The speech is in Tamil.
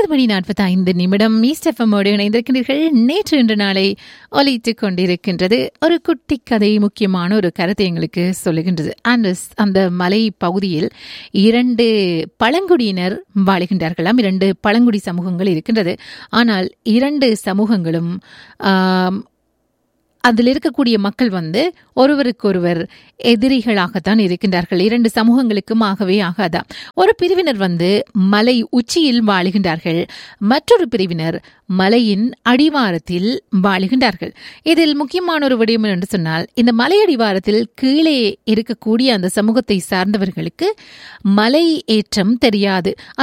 மணி நாற்பத்தி ஐந்து நிமிடம் ஈஸ்டெஃபமோடு இணைந்திருக்கின்றீர்கள் நேற்று இன்று நாளை ஒலித்துக் கொண்டிருக்கின்றது ஒரு குட்டி கதை முக்கியமான ஒரு கருத்தை எங்களுக்கு சொல்லுகின்றது ஆண்டஸ் அந்த மலை பகுதியில் இரண்டு பழங்குடியினர் வாழுகின்றார்களாம் இரண்டு பழங்குடி சமூகங்கள் இருக்கின்றது ஆனால் இரண்டு சமூகங்களும் ஆம், அதில் இருக்கக்கூடிய மக்கள் வந்து ஒருவருக்கொருவர் எதிரிகளாகத்தான் இருக்கின்றார்கள் இரண்டு சமூகங்களுக்கும் ஆகவே ஆகாதாம் ஒரு பிரிவினர் வந்து மலை உச்சியில் வாழுகின்றார்கள் மற்றொரு பிரிவினர் மலையின் அடிவாரத்தில் வாழுகின்றார்கள் இதில் முக்கியமான ஒரு விடயம் என்று சொன்னால் இந்த மலை அடிவாரத்தில் கீழே இருக்கக்கூடிய அந்த சமூகத்தை சார்ந்தவர்களுக்கு மலை ஏற்றம் தெரியாது